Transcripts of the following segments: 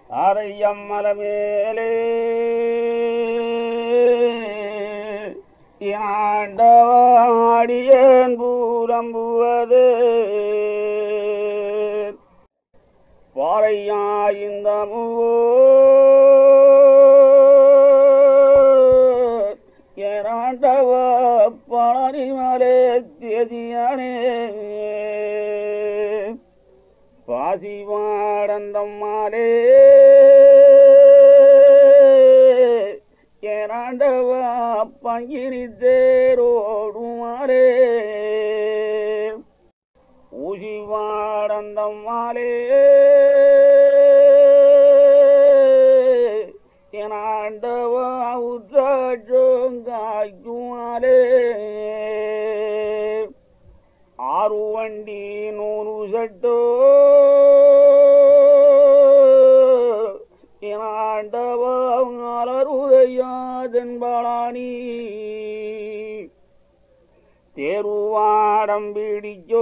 அரையம்மலமேலே ஆண்டவாடியேன் பூரம்புவது பாறையா இந்த ஏராண்டவ பழனிமலே தேதியானே பாசிவாடந்தம்மாலே ஏராண்டவ பங்கிரி தேரோடுமாரே ஊசிவாடந்தம்மாலே ஏனாண்டவ உத்தாஜோங்காய்க்குமாரே ஆறு வண்டி நூறு சட்டோ ஏனாண்டவருதையாதன்பளானி தேருவாடம் பிடிச்சோ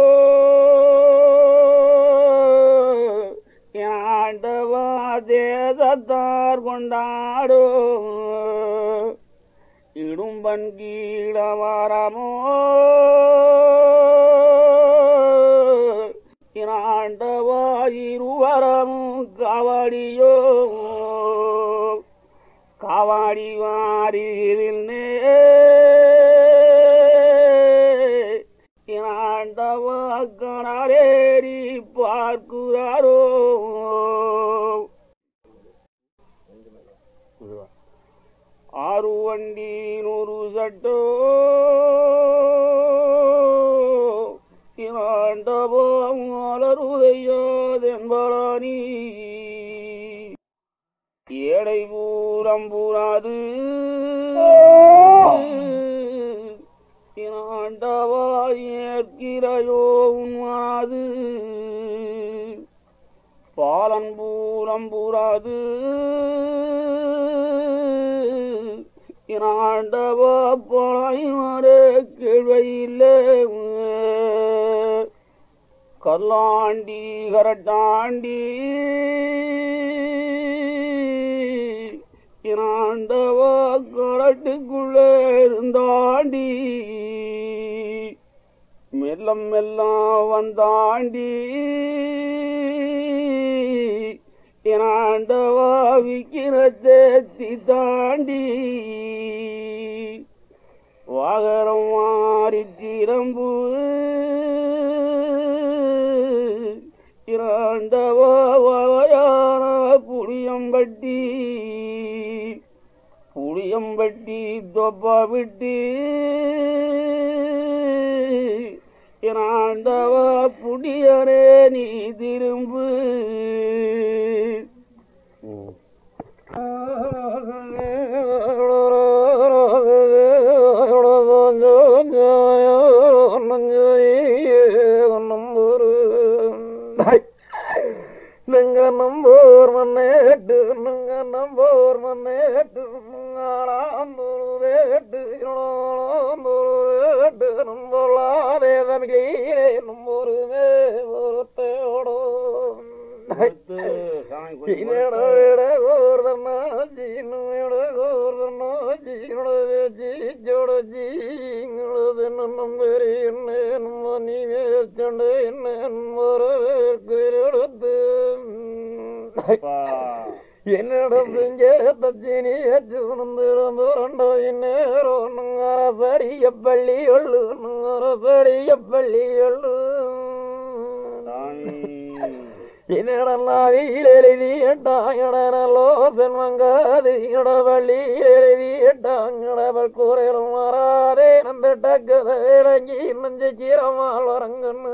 ஆண்டவா தேசத்தார் கொண்டாடோ இடும்பன் கீழமரமோ ஆண்டவா இருவரமும் காவடியோ காவாடி வாரியில் ஆண்டவா கணரேறி பார்க்கிறாரோ ஆறு வண்டி நூறு சட்டோ ஆண்டவம் அலருதையாதென்பளானி ஏழை பூரம் பூராது ஆண்டவா ஏற்கிறையோ உன்மாது பாலன் பூரம் பூராது ஆண்டவா பழையமரே கேள்வையில்லை கல்லாண்டி கரட்டாண்டி ஆண்டவா கரட்டுக்குள்ளே இருந்தாண்டி மெல்லம் மெல்லாம் வந்தாண்டி ஆண்டவா விக்கிற தேத்தி தாண்டி வாகரம் மாறி திரம்பு இரண்டவா வகையான புளியம்பட்டி புளியம்பட்டி தொப்பா விட்டு இரண்டவா புடியரே நீ திரும்பு நீங்க நம்போர் மன்னேட்டு நீங்க நம்போர் மன்னேட்டு வேட்டு வேட்டு நம்போலாதே தமிழே நம்போருமே ஒருத்தோடோ என்னோட தச்சினி சுனந்திரந்தோ இன்னேரம் சரிய பள்ளி ஒள்ளு சரிய பள்ளி ஒள்ளு என்னடனாவிலெழுதியட்டாங்கடனோ செல்வங்காது இடவள்ளி எழுதியட்டாங்கடவள் கூரையிலும் மாறாதே அந்த டக்கதை இறங்கி நஞ்ச சீரமால் வரங்கன்னு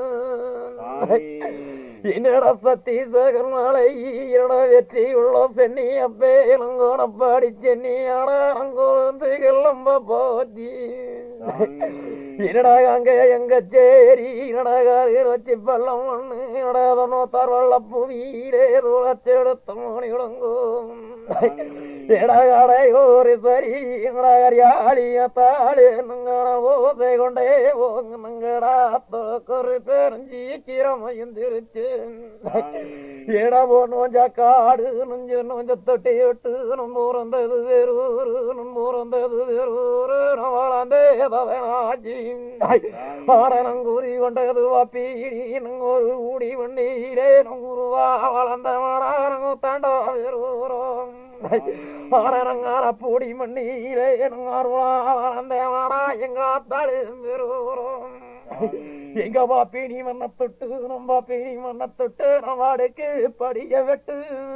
என்னட சத்தி சகர்மலை என்னோட வெற்றி உள்ள பெண்ணி அப்பே இளங்கோணப்பாடி சென்னி ஆடாங்கோந்து கிளம்ப போத்தி என்னடா அங்க எங்க சேரி என்னடா வச்சு பள்ளம் ஒண்ணு என்னடா தரவள்ள புவியிலே தூரத்தெடுத்த மணி உடங்கும் எடகாடை ஒரு சரி எங்கடா கரியாளிய தாளு நங்கட ஓசை கொண்டே ஓங்க நங்கடா தோக்கொரு பெருஞ்சி கிரமயம் திருச்சு ஏடா போனோம் காடு நெஞ்சு நெஞ்ச தொட்டி விட்டு நம்பூரந்தது வேறூரு நம்பூரந்தது வேறூரு நவாளந்தேதவனாச்சி ஆடனங்கூறி கொண்டது வாப்பீடி நங்கூரு ஊடி வண்டியிலே நங்கூருவா வளர்ந்த மாறானங்க தாண்டா வேறூரோம் ஆடனங்கார பூடி மண்ணியிலே நங்காருவா வளர்ந்த மாறா எங்க ஆத்தாளு வேறூரோம் எங்க பாப்பேணி மண்ண தொட்டு நம்ம பாப்பேணி மண்ண தொட்டு நம்ம அடுக்கு படிய வெட்டு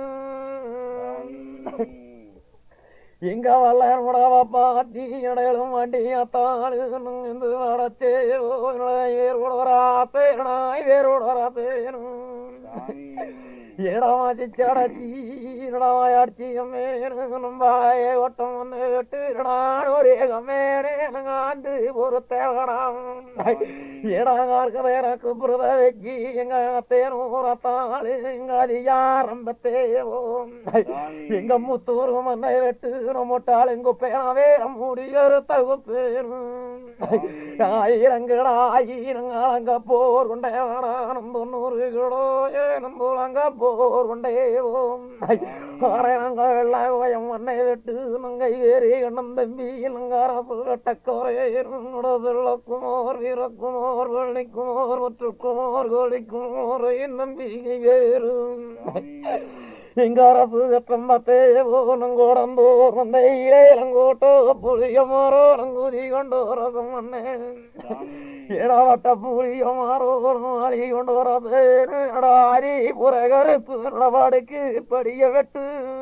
எங்க வல்லமுடவா பாத்தி இடையிலும் வண்டி அத்தாளு இந்த வடச்சே வேர் உடவராத்தே வேர் உடவராத்தேனும் இடமாச்சி சடச்சி இடமாயாட்சி அம்மேனும் வாய ஓட்டம் வந்து விட்டு நான் ஒரு கம்மேனே ஆண்டு ஒரு தேவனாம் இடங்கார்க்கு எனக்கு புரத வச்சு எங்க தேனூரத்தாள் எங்க அதிகாரம்பத்தேவோம் எங்க முத்தூர் மண்ணை வெட்டு நம்மட்டால் எங்க பேரவே முடியறு தகுப்பேனும் ஆயிரங்கடா ஆயிரங்க போர் கொண்டேவனானம் தொண்ணூறு கிலோ ஏனும் போலங்க போர் கொண்டேவோம் ஆரணங்க வெள்ளாயம் மண்ணை வெட்டு நங்கை வேறே கண்ணம் தம்பி நங்காரசு கட்டக்கோரையுடதுள்ளக்குமோர் வீரக்குமோர் வெள்ளிக்குமோர் ஒற்றுக்குமோர் கோழிக்குமோர் என் நம்பிக்கை வேறு எங்க அரசு கட்டம்பத்தே நங்கோடந்தோர் வந்தையிலே நங்கோட்டோ புளிய மாறோ நங்குதி கொண்டோ ரசம் மண்ணே ஏடாவட்ட புளிய மாறோ மாறி கொண்டு வரது அடாரி புறகருப்பு நடபாடுக்கு படிய வெட்டு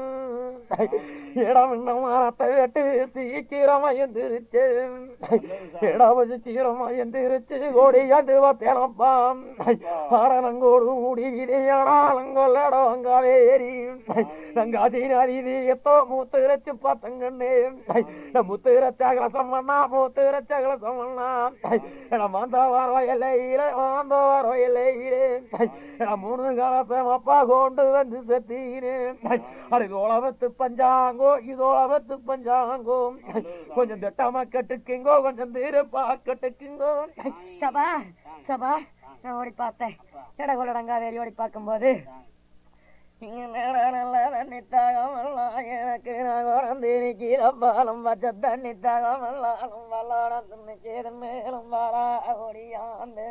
இடம் இன்னும் மரத்தை வெட்டு சீக்கிரமா எந்திரிச்சு இடம் வச்சு சீக்கிரமா எந்திரிச்சு கோடி கண்டு வத்தேனப்பாம் ஆரணங்கோடு மூடி விதையானாலங்கொல்லடம் அங்காவேரி நங்காதீனோ மூத்து இறைச்சு பார்த்தங்கண்ணே முத்து இறைச்சகலசம் பண்ணா மூத்து இறைச்சகலசம் பண்ணா மாந்தா வர எல்லையில மாந்தா வர எல்லையிலே மூணு காலத்தை அப்பா கொண்டு வந்து செத்தீனேன் அது உலகத்து பஞ்சாங்கோ இது உலகத்து பஞ்சாங்கோ கொஞ்சம் திட்டமா கட்டுக்குங்கோ கொஞ்சம் தீரப்பா கட்டுக்குங்கோ சபா சபா நான் ஓடி பார்த்தேன் இடகுலடங்கா வேறி ஓடி பார்க்கும்போது இங்க நேரம் நல்ல தண்ணி தாகமெல்லாம் எனக்கு நான் குழந்தை கீழப்பாலும் பச்சை தண்ணி தாகமெல்லாம் வல்லாட தண்ணி கேது மேலும் வாரா ஓடியாந்து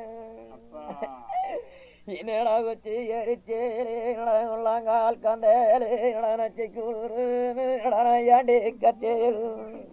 என்னடா வச்சு எரிச்சேரு உள்ளங்கால் கந்தேரு நச்சு குளிரு ஏண்டி கச்சேரு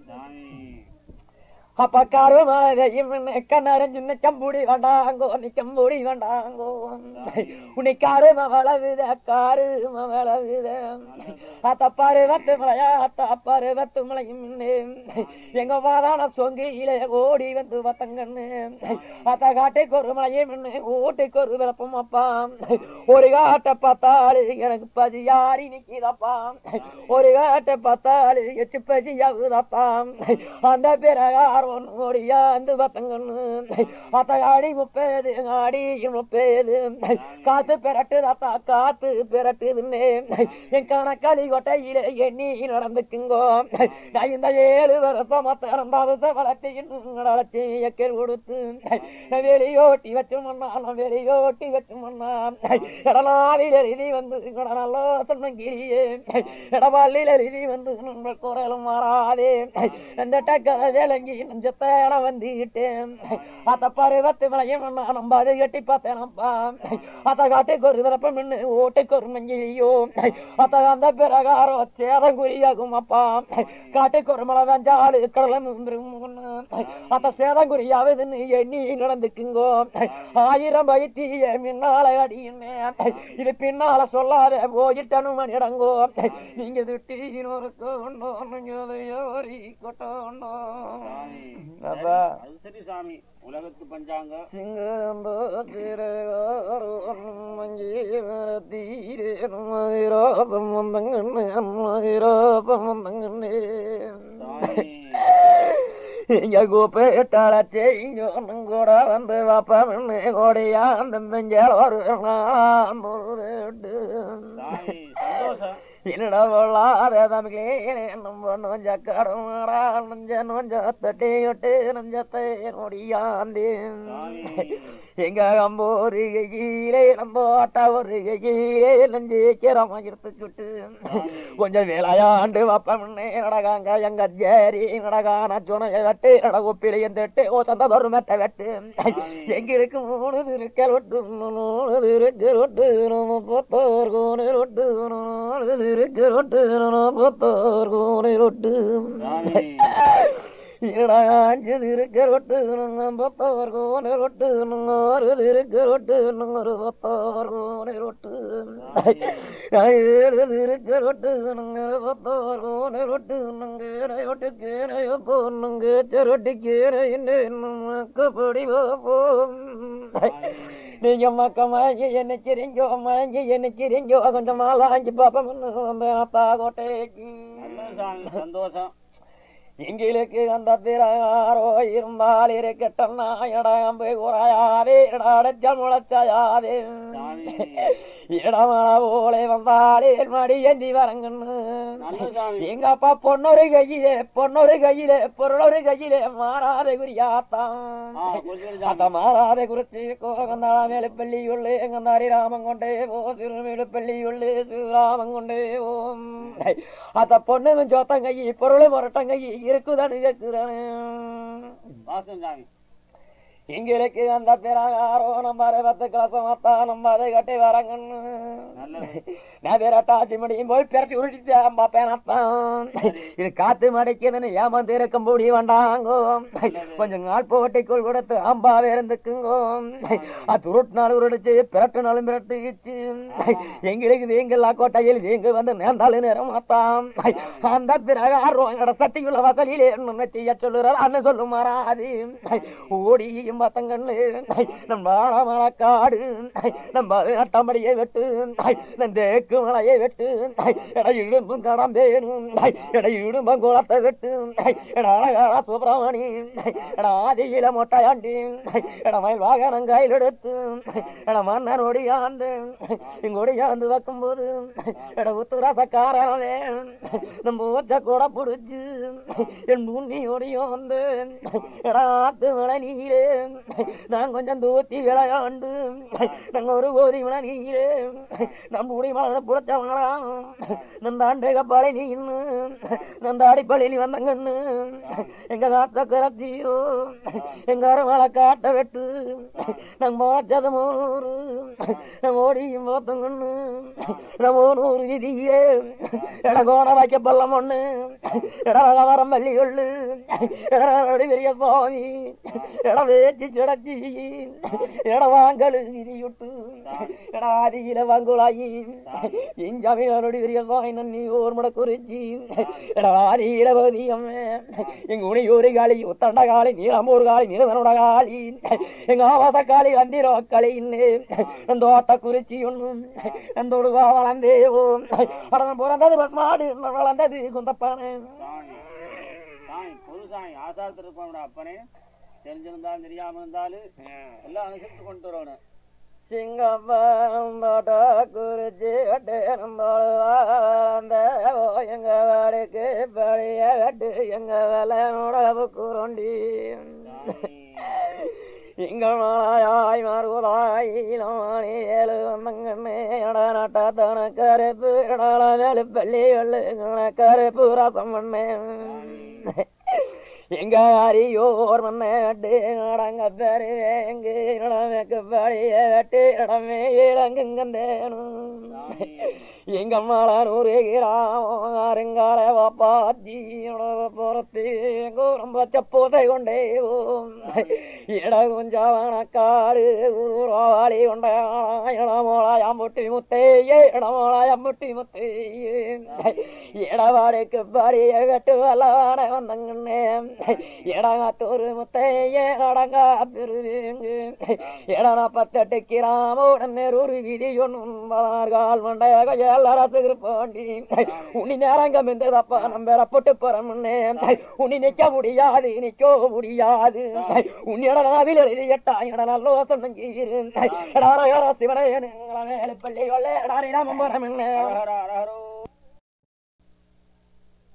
அப்ப கருமாதையும் கண்ணறிஞ்சு நிச்சம்புடி வேண்டாங்கோ நிச்சம்புடி வேண்டாங்கோ உன்னை காரும வளவுத காரும வளவுத அத்த பருவத்து மலையா அத்த பருவத்து மலையும் எங்க வாதான சொங்கியில ஓடி வந்து வத்தங்கண்ணு அத்த காட்டுக்கு ஒரு மலையும் ஊட்டுக்கு ஒரு விளப்பம் அப்பா ஒரு காட்டை பார்த்தாரு எனக்கு பதியாரி நிக்கிதப்பா ஒரு காட்டை பார்த்தாரு எச்சு பதியாவுதப்பா அந்த பிறகார் ஓடியா அந்த வத்தங்கண்ணு அத்த ஆடி முப்பது ஆடி முப்பது காத்து பெரட்டு தாத்தா காத்து பெரட்டுதுன்னு என் கணக்காளி கொட்டையில எண்ணி நடந்துக்குங்கோ நான் இந்த ஏழு வருஷம் திறந்தாத வளர்ச்சியின் வளர்ச்சி எக்கல் கொடுத்து நான் வெளியோட்டி வச்சு மண்ணா நான் வெளியோட்டி வச்சு மண்ணா கடலாவில் எழுதி வந்து கடலோ சொன்னங்கிரியே இடவாளில் எழுதி வந்து நம்ம குரலும் மாறாதே அந்த டக்க விளங்கி நெஞ்சத்தேட வந்துகிட்டேன் அத்த பருவத்து விளையும் நான் நம்பாது கட்டி பார்த்தேனப்பா அத்த காட்டுக்கு ஒரு விரப்பம் மின்னு ஓட்டுக்கு ஒரு மஞ்சியோ அத்த அந்த பிரகாரம் சேதம் குறியாகும் அப்பா காட்டுக்கு ஒரு மழை வெஞ்சாலு கடலம் அத்த சேதம் குறியாவதுன்னு எண்ணி நடந்துக்குங்கோ ஆயிரம் பைத்திய மின்னால அடியுமே இது பின்னால சொல்லாத போயிட்டனு மணிடங்கோ நீங்க திட்டி இன்னொருக்கு ஒன்றோ நீங்க கொட்டோண்டோ அப்பா அது சரி சாமி உலகத்து பஞ்சாங்க சிங்கந்தோ திரகாரம் மஞ்சீரத்தீரே மகிராபம் வந்தங்கண்ணே மகிராபம் வந்தங்கண்ணே இங்க கூப்பிட்டால செய்யும் கூட வந்து வாப்பமே கோடியா அந்த பெஞ்சால் ஒரு நாள் சாமி சந்தோஷம் என்னடா பொல்லாத தமிழே நம்ம நொஞ்ச கடமாடா நொஞ்ச நொஞ்ச தட்டையொட்டு நொஞ்சத்தை நொடியாந்தேன் எங்க அம்போரு கையிலே நம்ம ஆட்டா ஒரு கையிலே நஞ்சு கிரமாயிரத்து சுட்டு கொஞ்சம் விளையாண்டு வப்பம்னே நடகாங்க எங்க ஜேரி நடகான சொன்ன வெட்டு நட ஒப்பிலையும் தட்டு ஓ தந்த ஒரு மெட்ட வெட்டு எங்க இருக்கு மூணு திருக்கல் ஒட்டு மூணு திருக்கல் ஒட்டு நம்ம பொத்தோர் கோணில் ஒட்டு நாலு திருக்கல் ஒட்டு நம்ம பொத்தோர் கோணில் ஒட்டு அஞ்சு திருக்க ரொட்டு பத்தவர் கோனை ரொட்டு ஆறு திருக்க ரொட்டு ஒரு பத்தவர் கோனை ரொட்டு ஏழு திருக்க ரொட்டு பத்தவர் கோனை ரொட்டு கேனை ஒட்டு கேனையோ பொண்ணுங்க செரொட்டி கேனை மக்கப்படி போம் நீங்க மக்க மாஞ்சி என்ன சிரிஞ்சோ மாஞ்சி என்ன சிரிஞ்சோ கொஞ்சம் மாலாஞ்சி பாப்பம் வந்தா கோட்டைக்கு சந்தோஷம் எங்களுக்கு அந்த திராரோ இருந்தால் இருக்கட்டும் நாயடம் போய் குறையாதே இடச்சல் முளைச்சாயாதே இடமள போலே வந்தாலே மடி ஏந்தி வரங்கன்னு நல்ல சாமி. எங்க அப்பா பொன்னொரு கையிலே பொன்னொரு கையிலே பொருளொரு கையிலே மாறாத குறியாத்தான் ஆ, கொஞ்சம் அந்த மாறாத குறிச்சி கோகந்தாள மேலுப்பள்ளி உள்ளே எங்கந்தாரி ராமன் கொண்டே போ திருமேலுப்பள்ளி உள்ளே சிவராமன் கொண்டே ஓம் அத பொண்ணு ஜோத்தங்கை பொருள் முரட்டங்கை இருக்குதானு கேட்கிறேன் வாசம் சாமி எங்களுக்கு அந்த பிறகாரோ நம்ம பத்து கலசமாத்தா நம்ம அதை கட்டி வரங்கன்னு நல்லது. நான் விரட்டாச்சி முடியும் போய் பிறட்டி உருட்டிட்டு அம்மா பேனத்தான் இது காத்து மடைக்குதுன்னு ஏமாந்து இருக்க முடிய வேண்டாங்கோ கொஞ்சம் நாள் போட்டிக்குள் கொடுத்து அம்பா இருந்துக்குங்கோ துருட்டு நாள் உருடிச்சு பிறட்டு நாளும் பிறட்டுச்சு எங்களுக்கு வீங்கல்லா கோட்டையில் வீங்கு வந்து நேர்ந்தாலும் நேரம் மாத்தான் அந்த பிரகாரம் சட்டிக்குள்ள வசலிலே நெத்திய சொல்லுறார் அண்ணன் சொல்லும் மாறாது ஓடியும் பத்தங்கண்ணு நம் வாழ காடு நம்ம அட்டம்படியை வெட்டு நம் தேக்கு மலையை வெட்டு எட இடும்பும் கடம்பேனும் எட இடும்பம் குளத்தை வெட்டு எட அழகான சுப்பிரமணி எட ஆதியில மொட்டையாண்டி எட மயில் வாகனம் கையில் எடுத்து எட மன்னன் ஒடியாந்து இங்க ஒடியாந்து வைக்கும்போது எட உத்துராசக்காரனே நம்ம ஊத்த கூட பிடிச்சு என் முன்னி ஒடியும் வந்து எட ஆத்து மலை நீரே நான் கொஞ்சம் தூத்தி விளையாண்டு நாங்க ஒரு கோதி மலை நீரே நம்ம முடி மலை புடச்சவங்களா நந்த ஆண்டேக பழை நீ நந்த அடிப்பள்ளி நீ வந்தங்கன்னு எங்க காத்த கரத்தீரோ எங்க அரமலை காட்ட வெட்டு நாங்க மாற்றத மூணூறு நம்ம ஓடியும் பார்த்தங்கன்னு நம்ம மூணூறு விதியே எட கோண வைக்க பள்ளம் ஒண்ணு எட வரம் வள்ளி கொள்ளு எட பெரிய சுவாமி எட வேச்சி சிடச்சி எட வாங்கலு விதியுட்டு எட ஆதியில வாங்குலாயி இஞ்சாமியோட பெரிய சுவாமி நன்னி ஓர் முட குறிச்சி எட ஆதியில பகுதியம்மே எங்க உனியூரி காளி உத்தண்ட காளி நீளமூர் காளி நீலவனோட காளி எங்க ஆவாச காளி வந்திரோ களி அந்த ஓட்ட குறிச்சி ஒண்ணும் அந்த ஒழுவா வளர்ந்தேவோ அடனம் பிறந்தது மாடு வளர்ந்தது குந்தப்பானே சாமி சாமி பொது சாமி ஆசாரத்தில் இருப்பானோட அப்பனே தெரிஞ்சிருந்தாலும் தெரியாம இருந்தாலும் எல்லாம் அனுசரித்து கொண்டு வரணும் சிங்கம்பாட குறிச்சி வளர்ந்த எங்க வாருக்கு பழைய கட்டு எங்க வேலையோட குரண்டி எங்கள் மாயாய் மறுபதாய் நானே ஏழு வந்தங்கண்ணே நட்ட தன கருப்பு இடல மேலு பள்ளி வெள்ளு கருப்பு ரசம் பண்ணே எங்க அரியோர் மண்ணே நடங்க பேரு எங்கு இடமேக்கு பழிய வெட்டு இடமே இளங்குங்கந்தேனும் எங்க மலனூர் கிராமங்கால வாப்பாத்தி புறத்து கூறம் பச்சை பூசை கொண்டே இட குஞ்சாவன காடு ஊராளி கொண்ட இடமோளாயம் முட்டி முத்தையே இடமோளாயம் முட்டி முத்தையே இடவாடைக்கு பரிய கட்டு வல்லவான வந்தங்கண்ணே இடங்காத்தூர் முத்தையே அடங்கா பெருவேங்கு இடனா பத்தெட்டு கிராமோடன் ஒரு விதி ஒன்றும் கால் மண்டைய எல்லாரசுகிற பாண்டி உனி நேரங்கம் இருந்ததப்பா நம்ம ரப்பட்டு போறமுன்னே உனி நிக்க முடியாது நிக்க முடியாது உன்னிட நாவில் எழுதி எட்டா எட நல்லோ சொன்னங்கீரு சிவனே பள்ளி வல்ல ராமம் வரமுன்னே ஹர ஹர ஹரோ